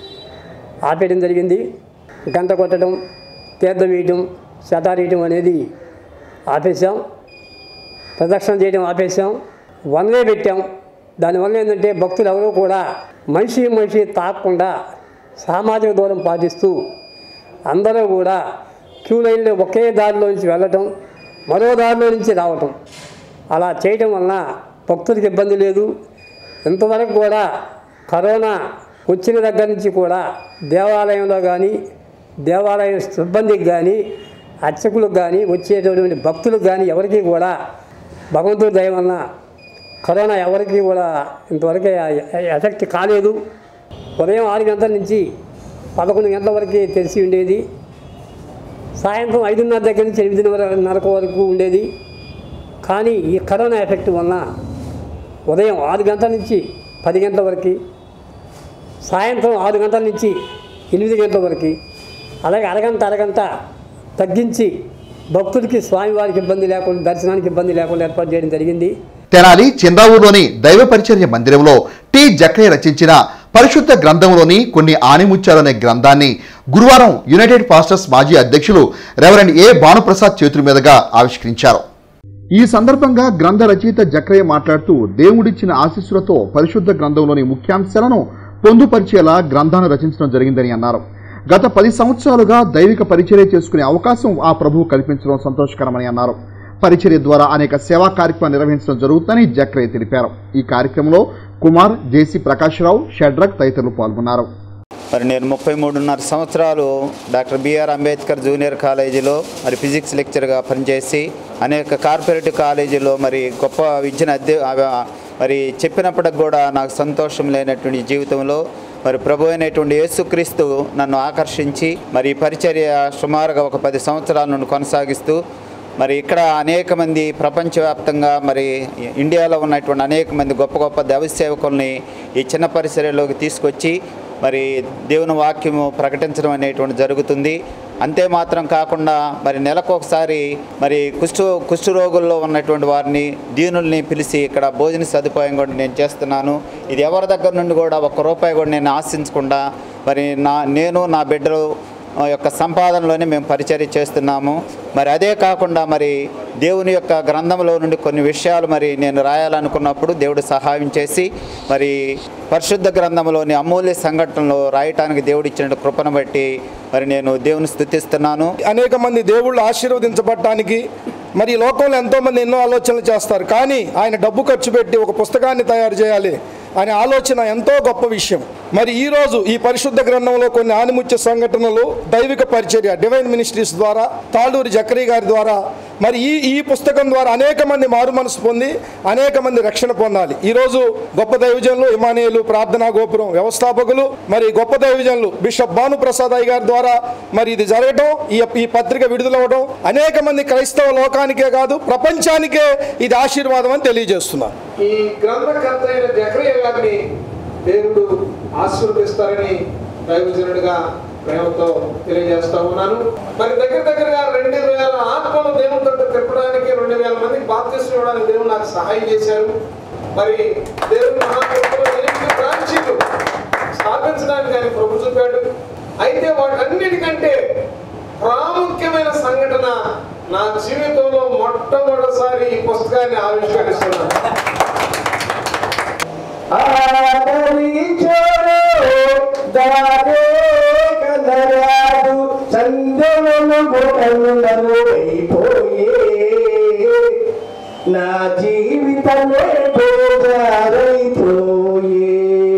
ఆపేయడం జరిగింది గంట కొట్టడం తీర్థం వేయటం శతారీయటం అనేది ఆపేసాం ప్రదక్షిణ చేయడం ఆపేసాం వన్ వే పెట్టాం దానివల్ల ఏంటంటే భక్తులు ఎవరూ కూడా మనిషి మనిషి తాకకుండా సామాజిక దూరం పాటిస్తూ అందరూ కూడా క్యూ లైన్లో ఒకే దారిలో నుంచి వెళ్ళటం మరో దారిలో నుంచి రావటం అలా చేయటం వలన భక్తులకు ఇబ్బంది లేదు ఇంతవరకు కూడా కరోనా వచ్చిన దగ్గర నుంచి కూడా దేవాలయంలో కానీ దేవాలయం సిబ్బందికి కానీ అర్చకులకు కానీ వచ్చేటటువంటి భక్తులకు కానీ ఎవరికి కూడా భగవంతుడి దయ వలన కరోనా ఎవరికి కూడా ఇంతవరకు ఎఫెక్ట్ కాలేదు ఉదయం ఆరు గంటల నుంచి పదకొండు గంటల వరకు తెరిచి ఉండేది సాయంత్రం ఐదున్నర దగ్గర నుంచి ఎనిమిదిన్నరకు వరకు ఉండేది కానీ ఈ కరోనా ఎఫెక్ట్ వలన ఉదయం ఆరు గంటల నుంచి పది గంటల వరకు సాయంత్రం ఆరు గంటల నుంచి ఎనిమిది గంటల వరకు అలాగే అరగంట అరగంట తగ్గించి భక్తులకి స్వామివారికి ఇబ్బంది లేకుండా దర్శనానికి ఇబ్బంది లేకుండా ఏర్పాటు చేయడం జరిగింది తెనాలి చంద్రావూరులోని దైవ పరిచర్య మందిరంలో టి జక్కయ్య రచించిన పరిశుద్ధ గ్రంథంలోని కొన్ని ఆణిముత్యాలనే గ్రంథాన్ని గురువారం యునైటెడ్ పాస్టర్స్ మాజీ అధ్యక్షులు రెవరెండ్ ఏ భానుప్రసాద్ చేతుల మీదుగా ఆవిష్కరించారు ఈ సందర్భంగా గ్రంథ రచయిత జక్రయ్య మాట్లాడుతూ దేవుడిచ్చిన ఆశీస్సులతో పరిశుద్ధ గ్రంథంలోని ముఖ్యాంశాలను పొందుపరిచేలా గ్రంథాన్ని రచించడం జరిగిందని అన్నారు గత పది సంవత్సరాలుగా దైవిక పరిచర్య చేసుకునే అవకాశం ఆ ప్రభువు కల్పించడం సంతోషకరమని అన్నారు పరిచర్య ద్వారా అనేక సేవా కార్యక్రమాలు నిర్వహించడం జరుగుతుందని జక్రయ్య తెలిపారు ఈ కార్యక్రమంలో కుమార్ జేసీ ప్రకాశ్రావు షడ్రక్ తదితరులు పాల్గొన్నారు మరి నేను ముప్పై మూడున్నర సంవత్సరాలు డాక్టర్ బిఆర్ అంబేద్కర్ జూనియర్ కాలేజీలో మరి ఫిజిక్స్ లెక్చర్గా పనిచేసి అనేక కార్పొరేట్ కాలేజీలో మరి గొప్ప విద్యను అద్దె ఆ- మరి చెప్పినప్పటికి కూడా నాకు సంతోషం లేనటువంటి జీవితంలో మరి ప్రభు అయినటువంటి యేసుక్రీస్తు నన్ను ఆకర్షించి మరి ఈ పరిచర్య సుమారుగా ఒక పది సంవత్సరాల నుండి కొనసాగిస్తూ మరి ఇక్కడ అనేక మంది ప్రపంచవ్యాప్తంగా మరి ఇండియాలో ఉన్నటువంటి అనేక మంది గొప్ప గొప్ప దైవ సేవకుల్ని ఈ చిన్న పరిసరలోకి తీసుకొచ్చి మరి దేవుని వాక్యము ప్రకటించడం అనేటువంటి జరుగుతుంది అంతే మాత్రం కాకుండా మరి నెలకు ఒకసారి మరి కుష్ఠ కుష్ఠరోగుల్లో ఉన్నటువంటి వారిని దీనుల్ని పిలిచి ఇక్కడ భోజన సదుపాయం కూడా నేను చేస్తున్నాను ఇది ఎవరి దగ్గర నుండి కూడా ఒక్క రూపాయి కూడా నేను ఆశించకుండా మరి నా నేను నా బిడ్డలు ఆ యొక్క సంపాదనలోనే మేము పరిచర్య చేస్తున్నాము మరి అదే కాకుండా మరి దేవుని యొక్క గ్రంథంలో నుండి కొన్ని విషయాలు మరి నేను రాయాలనుకున్నప్పుడు దేవుడు సహాయం చేసి మరి పరిశుద్ధ గ్రంథంలోని అమూల్య సంఘటనలు రాయటానికి దేవుడు ఇచ్చిన కృపను బట్టి మరి నేను దేవుని స్థుతిస్తున్నాను అనేక మంది దేవుళ్ళు ఆశీర్వదించబడటానికి మరి ఈ లోకంలో ఎంతోమంది ఎన్నో ఆలోచనలు చేస్తారు కానీ ఆయన డబ్బు ఖర్చు పెట్టి ఒక పుస్తకాన్ని తయారు చేయాలి అనే ఆలోచన ఎంతో గొప్ప విషయం మరి ఈరోజు ఈ పరిశుద్ధ గ్రంథంలో కొన్ని ఆనిముత్య సంఘటనలు దైవిక పరిచర్య డివైన్ మినిస్ట్రీస్ ద్వారా తాళూరి జకరీ గారి ద్వారా మరి ఈ ఈ పుస్తకం ద్వారా అనేక మంది మారు మనసు పొంది అనేక మంది రక్షణ పొందాలి ఈరోజు గొప్ప దైవజనులు ఇమానియులు ప్రార్థనా గోపురం వ్యవస్థాపకులు మరి గొప్ప దైవజనులు బిషప్ భాను ప్రసాద్ అయ్య గారి ద్వారా మరి ఇది జరగటం ఈ ఈ పత్రిక విడుదలవ్వడం అనేక మంది క్రైస్తవ లోకానికే కాదు ప్రపంచానికే ఇది ఆశీర్వాదం అని తెలియజేస్తున్నారు ఈ గ్రంథకర్త అయిన జకరియా గారిని దేవుడు ఆశీర్వదిస్తారని దైవజనుడిగా ప్రేమతో తెలియజేస్తా ఉన్నాను మరి దగ్గర దగ్గరగా రెండు వేల ఆత్మలు దేవునితో తిప్పడానికి రెండు వేల మందికి బాప్తిస్తం ఇవ్వడానికి దేవుడు నాకు సహాయం చేశారు మరి దేవుని మహాకృపలో ఎనిమిది బ్రాంచీలు స్థాపించడానికి ఆయన ప్రభు చూపాడు అయితే వాటన్నిటికంటే ప్రాముఖ్యమైన సంఘటన నా జీవితంలో మొట్టమొదటిసారి ఈ పుస్తకాన్ని ఆవిష్కరిస్తున్నాను నా జీవితమే పోయే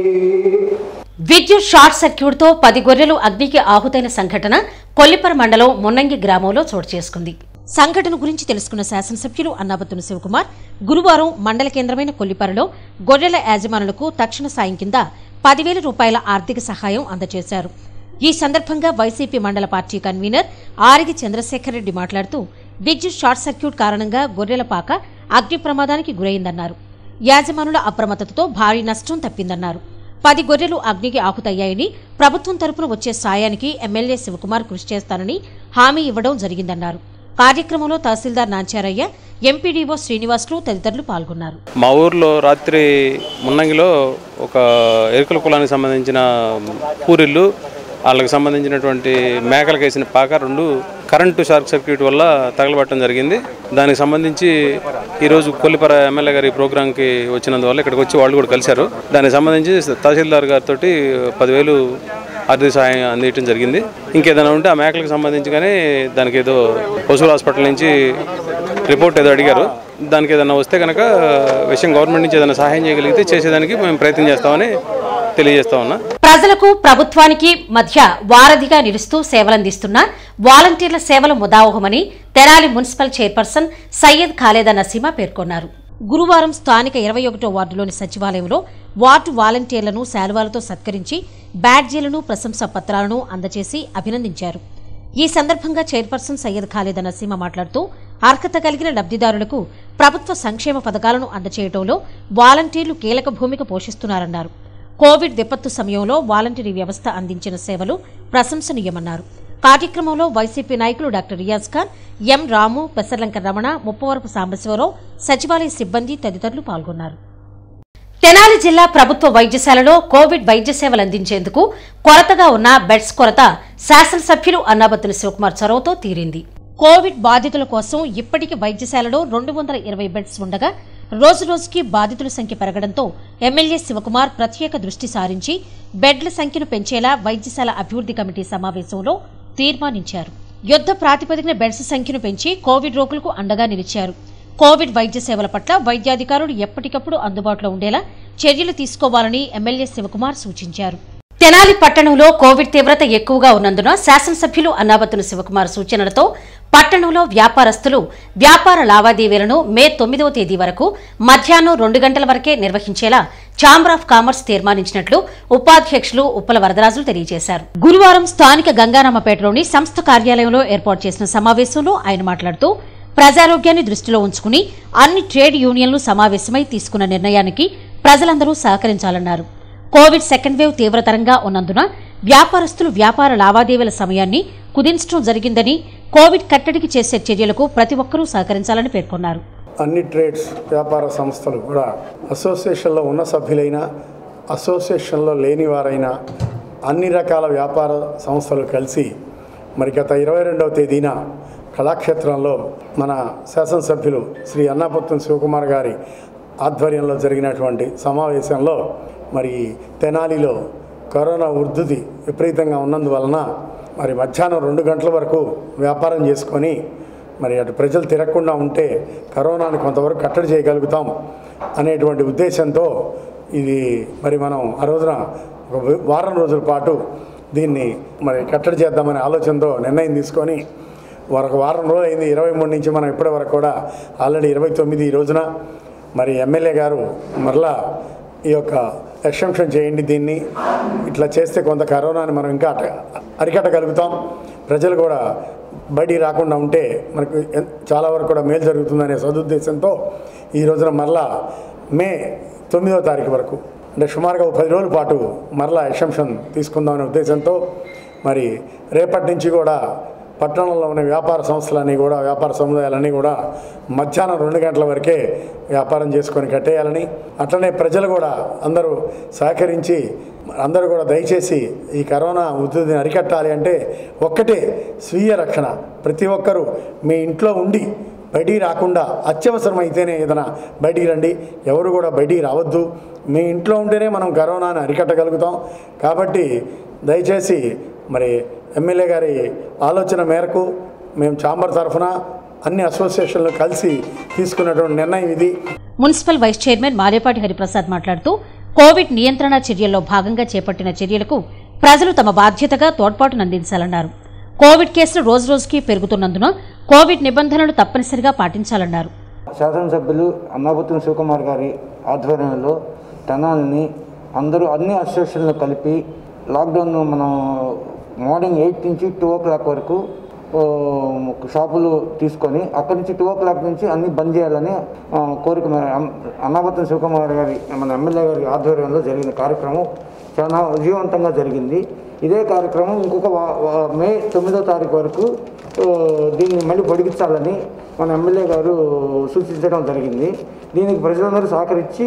విద్యుత్ షార్ట్ సర్క్యూట్ తో పది గొర్రెలు అగ్నికి ఆహుతైన సంఘటన కొల్లిపర మండలం మున్నంగి గ్రామంలో చోటు చేసుకుంది సంఘటన గురించి తెలుసుకున్న శాసనసభ్యులు అన్నాబత్తున శివకుమార్ గురువారం మండల కేంద్రమైన కొల్లిపరలో గొర్రెల యాజమానులకు తక్షణ సాయం కింద పదివేల రూపాయల ఆర్థిక సహాయం అందజేశారు ఈ సందర్భంగా వైసీపీ మండల పార్టీ కన్వీనర్ ఆరిగి చంద్రశేఖర్ రెడ్డి మాట్లాడుతూ విద్యుత్ షార్ట్ సర్క్యూట్ కారణంగా గొర్రెల పాక అగ్ని ప్రమాదానికి గురైందన్నారు యాజమానుల అప్రమత్తతతో భారీ నష్టం తప్పిందన్నారు పది గొర్రెలు అగ్నికి ఆకుతయ్యాయని ప్రభుత్వం తరపున వచ్చే సాయానికి ఎమ్మెల్యే శివకుమార్ కృషి చేస్తానని హామీ ఇవ్వడం జరిగిందన్నారు కార్యక్రమంలో తహసీల్దార్ నాంచారయ్య ఎంపీడీఓ శ్రీనివాసులు తదితరులు పాల్గొన్నారు మా ఊర్లో రాత్రి మున్నంగిలో ఒక ఎరుకల కులానికి సంబంధించిన పూరిళ్ళు వాళ్ళకి సంబంధించినటువంటి మేకలకు వేసిన పాక రెండు కరెంటు షార్ట్ సర్క్యూట్ వల్ల తగలబట్టడం జరిగింది దానికి సంబంధించి ఈరోజు కొల్లిపర ఎమ్మెల్యే గారి ప్రోగ్రాంకి వచ్చినందువల్ల ఇక్కడికి వచ్చి వాళ్ళు కూడా కలిశారు దానికి సంబంధించి తహసీల్దార్ గారితో పదివేలు ఆర్థిక సహాయం అందించడం జరిగింది ఇంకేదైనా ఉంటే ఆ మేకలకు సంబంధించి కానీ దానికి ఏదో పశువుల హాస్పిటల్ నుంచి రిపోర్ట్ ఏదో అడిగారు దానికి ఏదైనా వస్తే కనుక విషయం గవర్నమెంట్ నుంచి ఏదైనా సహాయం చేయగలిగితే చేసేదానికి మేము ప్రయత్నం చేస్తామని తెలియజేస్తా ఉన్నా ప్రజలకు ప్రభుత్వానికి మధ్య వారధిగా నిలుస్తూ సేవలందిస్తున్న వాలంటీర్ల సేవలు ముదావహమని తెరాలి మున్సిపల్ చైర్పర్సన్ సయ్యద్ ఖాలేదా నసీమా పేర్కొన్నారు గురువారం స్థానిక ఇరవై ఒకటో వార్డులోని సచివాలయంలో వార్డు వాలంటీర్లను శాలువాలతో సత్కరించి బ్యాడ్జీలను ప్రశంసా పత్రాలను అందజేసి అభినందించారు ఈ సందర్భంగా చైర్పర్సన్ సయ్యద్ ఖాలేద నసీమ మాట్లాడుతూ అర్హత కలిగిన లబ్ధిదారులకు ప్రభుత్వ సంక్షేమ పథకాలను అందచేయడంలో వాలంటీర్లు కీలక భూమిక పోషిస్తున్నారన్నారు కోవిడ్ విపత్తు సమయంలో వాలంటీరీ వ్యవస్థ అందించిన సేవలు ప్రశంసనీయమన్నారు కార్యక్రమంలో వైసీపీ నాయకులు డాక్టర్ రియాజ్ ఖాన్ ఎం రాము పెసర్లంక రమణ ముప్పవరపు సాంబశివరావు సచివాలయ సిబ్బంది తదితరులు పాల్గొన్నారు తెనాలి జిల్లా ప్రభుత్వ వైద్యశాలలో కోవిడ్ వైద్య సేవలు అందించేందుకు కొరతగా ఉన్న బెడ్స్ కొరత శాసనసభ్యులు అన్నాబత్తుల శివకుమార్ చొరవతో తీరింది కోవిడ్ బాధితుల కోసం ఇప్పటికి వైద్యశాలలో రెండు వందల ఇరవై బెడ్స్ ఉండగా రోజు రోజుకి బాధితుల సంఖ్య పెరగడంతో ఎమ్మెల్యే శివకుమార్ ప్రత్యేక దృష్టి సారించి బెడ్ల సంఖ్యను పెంచేలా వైద్యశాల అభివృద్ధి కమిటీ సమావేశంలో తీర్మానించారు యుద్ధ ప్రాతిపదికన బెడ్స్ సంఖ్యను పెంచి కోవిడ్ రోగులకు అండగా నిలిచారు కోవిడ్ వైద్య సేవల పట్ల వైద్యాధికారులు ఎప్పటికప్పుడు అందుబాటులో ఉండేలా చర్యలు తీసుకోవాలని ఎమ్మెల్యే శివకుమార్ సూచించారు తెనాలి పట్టణంలో కోవిడ్ తీవ్రత ఎక్కువగా ఉన్నందున శాసనసభ్యులు అన్నాబత్తుల శివకుమార్ సూచనలతో పట్టణంలో వ్యాపారస్తులు వ్యాపార లావాదేవీలను మే తొమ్మిదవ తేదీ వరకు మధ్యాహ్నం రెండు గంటల వరకే నిర్వహించేలా ఛాంబర్ ఆఫ్ కామర్స్ తీర్మానించినట్లు ఉపాధ్యక్షులు ఉప్పల వరదరాజులు తెలియజేశారు గురువారం స్థానిక గంగారామపేటలోని సంస్థ కార్యాలయంలో ఏర్పాటు చేసిన సమావేశంలో ఆయన మాట్లాడుతూ ప్రజారోగ్యాన్ని దృష్టిలో ఉంచుకుని అన్ని ట్రేడ్ యూనియన్లు సమావేశమై తీసుకున్న నిర్ణయానికి ప్రజలందరూ సహకరించాలన్నారు కోవిడ్ సెకండ్ వేవ్ తీవ్రతరంగా ఉన్నందున వ్యాపారస్తులు వ్యాపార లావాదేవీల సమయాన్ని కుదించడం జరిగిందని కోవిడ్ కట్టడికి చేసే చర్యలకు ప్రతి ఒక్కరూ సహకరించాలని పేర్కొన్నారు అన్ని ట్రేడ్స్ వ్యాపార సంస్థలు కూడా అసోసియేషన్లో ఉన్న సభ్యులైనా అసోసియేషన్లో లేని వారైనా అన్ని రకాల వ్యాపార సంస్థలు కలిసి మరి గత ఇరవై రెండవ తేదీన కళాక్షేత్రంలో మన శాసనసభ్యులు శ్రీ అన్నాపత్తం శివకుమార్ గారి ఆధ్వర్యంలో జరిగినటువంటి సమావేశంలో మరి తెనాలిలో కరోనా ఉద్ధృతి విపరీతంగా ఉన్నందువలన మరి మధ్యాహ్నం రెండు గంటల వరకు వ్యాపారం చేసుకొని మరి అటు ప్రజలు తిరగకుండా ఉంటే కరోనాని కొంతవరకు కట్టడి చేయగలుగుతాం అనేటువంటి ఉద్దేశంతో ఇది మరి మనం ఆ రోజున ఒక వారం రోజుల పాటు దీన్ని మరి కట్టడి చేద్దామనే ఆలోచనతో నిర్ణయం తీసుకొని ఒక వారం రోజులు అయింది ఇరవై మూడు నుంచి మనం ఇప్పటి వరకు కూడా ఆల్రెడీ ఇరవై తొమ్మిది ఈ రోజున మరి ఎమ్మెల్యే గారు మరలా ఈ యొక్క ఎక్సెంప్షన్ చేయండి దీన్ని ఇట్లా చేస్తే కొంత కరోనాని మనం ఇంకా అట- అరికట్టగలుగుతాం ప్రజలు కూడా బయటికి రాకుండా ఉంటే మనకు ఎన్- చాలా వరకు కూడా మేలు జరుగుతుందనే సదుద్దేశంతో ఈ రోజున మరలా మే తొమ్మిదవ తారీఖు వరకు అంటే సుమారుగా ఒక పది రోజుల పాటు మరలా ఎక్సెంప్షన్ తీసుకుందామనే ఉద్దేశంతో మరి రేపటి నుంచి కూడా పట్టణంలో ఉన్న వ్యాపార సంస్థలన్నీ కూడా వ్యాపార సముదాయాలన్నీ కూడా మధ్యాహ్నం రెండు గంటల వరకే వ్యాపారం చేసుకొని కట్టేయాలని అట్లనే ప్రజలు కూడా అందరూ సహకరించి అందరూ కూడా దయచేసి ఈ కరోనా ఉధృతిని అరికట్టాలి అంటే ఒక్కటే స్వీయ రక్షణ ప్రతి ఒక్కరూ మీ ఇంట్లో ఉండి బయటికి రాకుండా అత్యవసరం అయితేనే ఏదైనా బయటికి రండి ఎవరు కూడా బయటికి రావద్దు మీ ఇంట్లో ఉంటేనే మనం కరోనాను అరికట్టగలుగుతాం కాబట్టి దయచేసి మరి ఎమ్మెల్యే గారి ఆలోచన మేరకు మేము ఛాంబర్ తరఫున అన్ని అసోసియేషన్లు కలిసి తీసుకున్నటువంటి నిర్ణయం ఇది municipal vice chairman Malepati Hariprasad మాట్లాడుతూ కోవిడ్ నియంత్రణ చర్యల్లో భాగంగా చేపట్టిన చర్యలకు ప్రజలు తమ బాధ్యతగా తోడ్పాటును అందించాలన్నారు కోవిడ్ కేసులు రోజురోజుకి పెరుగుతున్నందున కోవిడ్ నిబంధనలు తప్పనిసరిగా పాటించాలన్నారు శాసనసభ్యులు అన్నాపత్రం శివకుమార్ గారి ఆధ్వర్యంలో టనాల్ని అందరూ అన్ని అసోసియేషన్లు కలిపి లాక్డౌన్ మనం మార్నింగ్ ఎయిట్ నుంచి టూ ఓ క్లాక్ వరకు ఓ, షాపులు తీసుకొని అక్కడి నుంచి టూ ఓ క్లాక్ నుంచి అన్ని బంద్ చేయాలని ఆ, కోరిక మే- అమ్- అన్నాపత్రం శివకుమార్ గారి మన ఎమ్మెల్యే గారి ఆధ్వర్యంలో జరిగిన కార్యక్రమం చాలా విజయవంతంగా జరిగింది ఇదే కార్యక్రమం ఇంకొక వా- వా- మే తొమ్మిదో తారీఖు వరకు ఆ, దీన్ని మళ్ళీ పొడిగించాలని మన ఎమ్మెల్యే గారు సూచించడం జరిగింది దీనికి ప్రజలందరూ సహకరించి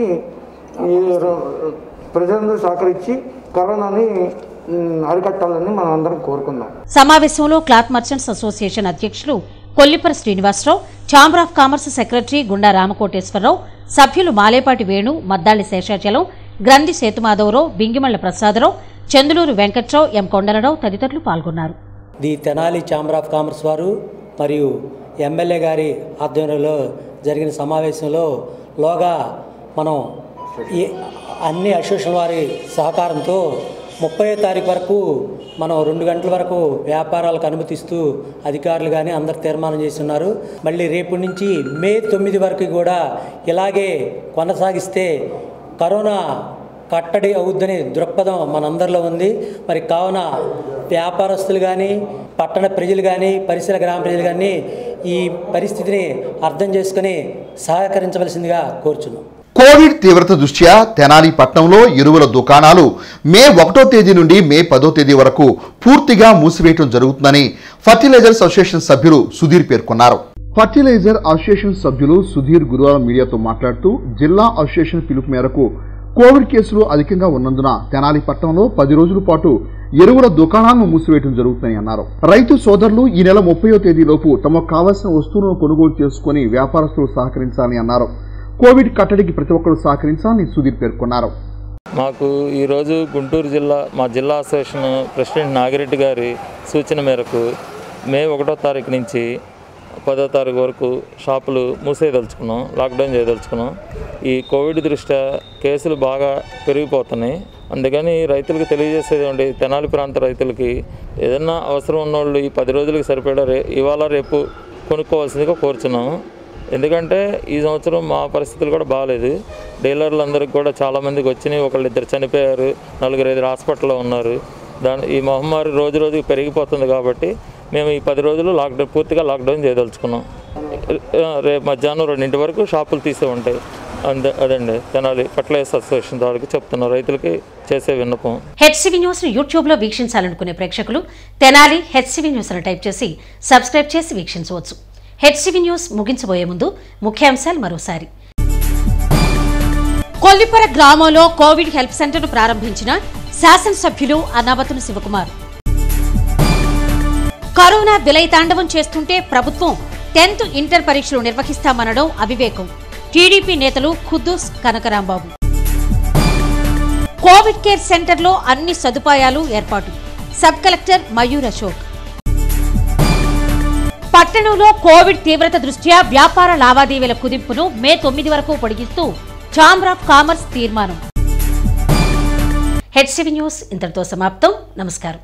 ఈ రో- ప్రజలందరూ సహకరించి కరోనాని మ్, అరికట్టాలని మనం అందరం కోరుకుందాం సమావేశంలో క్లాత్ మర్చెంట్స్ అసోసియేషన్ అధ్యక్షులు Kollipara Srinivasarao chamber of commerce secretary Gunda Ramakoteswararao సభ్యులు మాలేపాటి వేణు మద్దాళి శేషాచలం గ్రంథి సేతుమాధవరావు బింగిమళ్ల ప్రసాదరావు చందులూరు వెంకట్రావు ఎం కొండలరావు తదితరులు పాల్గొన్నారు the Tenali chamber of commerce వారు మరియు ఎమ్మెల్యే గారి ఆధ్వర్యంలో జరిగిన సమావేశంలో లోగా మనం ఈ అన్ని అసోసియేషన్ వారి సహకారంతో ముప్పై తారీఖు వరకు మనం రెండు గంటల వరకు వ్యాపారాలకు అనుమతిస్తూ అధికారులు కానీ అందరు తీర్మానం చేసి ఉన్నారు మళ్ళీ రేపు నుంచి మే తొమ్మిది వరకు కూడా ఇలాగే కొనసాగిస్తే కరోనా కట్టడి అవుద్దనే దృక్పథం మనందరిలో ఉంది మరి కావున వ్యాపారస్తులు కానీ పట్టణ ప్రజలు కానీ పరిసర గ్రామ ప్రజలు కానీ ఈ పరిస్థితిని అర్థం చేసుకుని సహకరించవలసిందిగా కోరుచున్నాం కోవిడ్ తీవ్రత దృష్ట్యా తెనాలి పట్నంలో ఎరువుల దుకాణాలు మే ఒకటో తేదీ నుండి మే పదో తేదీ వరకు పూర్తిగా మూసివేయడం జరుగుతుందని ఫర్టిలైజర్స్ అసోసియేషన్ సభ్యులు సుధీర్ పేర్కొన్నారు ఫర్టిలైజర్ అసోసియేషన్ సభ్యులు సుధీర్ గురువారం మీడియాతో మాట్లాడుతూ జిల్లా అసోసియేషన్ పిలుపు మేరకు కోవిడ్ కేసులు అధికంగా ఉన్నందున తెనాలి పట్టణంలో పది రోజుల పాటు ఎరువుల దుకాణాలను మూసివేయడం జరుగుతుందని అన్నారు రైతు సోదరులు ఈ నెల ముప్పయో తేదీలోపు తమకు కావాల్సిన వస్తువులను కొనుగోలు చేసుకుని వ్యాపారస్తులు సహకరించాలని అన్నారు కోవిడ్ కట్టడికి ప్రతి ఒక్కరూ సహకరించాలని సుధీర్ పేర్కొన్నారు మాకు ఈరోజు గుంటూరు జిల్లా మా జిల్లా అసోసియేషన్ ప్రెసిడెంట్ నాగిరెడ్డి గారి సూచన మేరకు మే ఒకటో తారీఖు నుంచి పదో తారీఖు వరకు షాపులు మూసేయదలుచుకున్నాం లాక్డౌన్ చేయదలుచుకున్నాం ఈ కోవిడ్ దృష్ట్యా కేసులు బాగా పెరిగిపోతున్నాయి అందుకని రైతులకు తెలియజేసేది ఉండి తెనాలి ప్రాంత రైతులకి ఏదన్నా అవసరం ఉన్నోళ్ళు ఈ పది రోజులకి సరిపడా రే ఇవాళ రేపు కొనుక్కోవాల్సిందిగా కోరుచున్నాము ఎందుకంటే ఈ సంవత్సరం మా పరిస్థితులు కూడా బాగాలేదు డీలర్లు అందరికి కూడా చాలామందికి వచ్చినాయి ఒకళ్ళు ఇద్దరు చనిపోయారు నలుగురు ఐదు హాస్పిటల్లో ఉన్నారు దాని ఈ మహమ్మారి రోజు రోజుకి పెరిగిపోతుంది కాబట్టి మేము ఈ పది రోజులు లాక్డౌన్ పూర్తిగా లాక్డౌన్ చేయదలుచుకున్నాం రేపు మధ్యాహ్నం రెండింటి వరకు షాపులు తీసే ఉంటాయి అంద అదండి తెనాలి ఫర్టిలైజర్ అసోసియేషన్ వాళ్ళకి చెప్తున్నాం రైతులకి చేసే విన్నపం హెచ్సివి న్యూస్ ను యూట్యూబ్ లో వీక్షించాలనుకునే ప్రేక్షకులు తెనాలి హెచ్సివి న్యూస్ అని టైప్ చేసి సబ్స్క్రైబ్ చేసి వీక్షించవచ్చు హెచ్సివి న్యూస్ ముగించబోయే ముందు ముఖ్యాంశాలు మరోసారి కొల్లిపర గ్రామంలో కోవిడ్ హెల్ప్ సెంటర్ను ప్రారంభించిన శాసనసభ్యులు అన్నాబతులు శివకుమార్ కరోనా విలయతాండవం చేస్తుంటే ప్రభుత్వం టెన్త్ ఇంటర్ పరీక్షలు నిర్వహిస్తామనడం అవివేకం టీడీపీ నేతలు ఖుద్దూస్ కనకరాంబాబు కోవిడ్ కేర్ సెంటర్లో అన్ని సదుపాయాలు ఏర్పాటు సబ్ కలెక్టర్ మయూర్ అశోక్ పట్టణంలో కోవిడ్ తీవ్రత దృష్ట్యా వ్యాపార లావాదేవీల కుదింపును మే తొమ్మిది వరకు పొడిగిస్తూ ఛాంబర్ ఆఫ్ కామర్స్ తీర్మానం హెచ్సివి న్యూస్ ఇంతటితో సమాప్తం నమస్కారం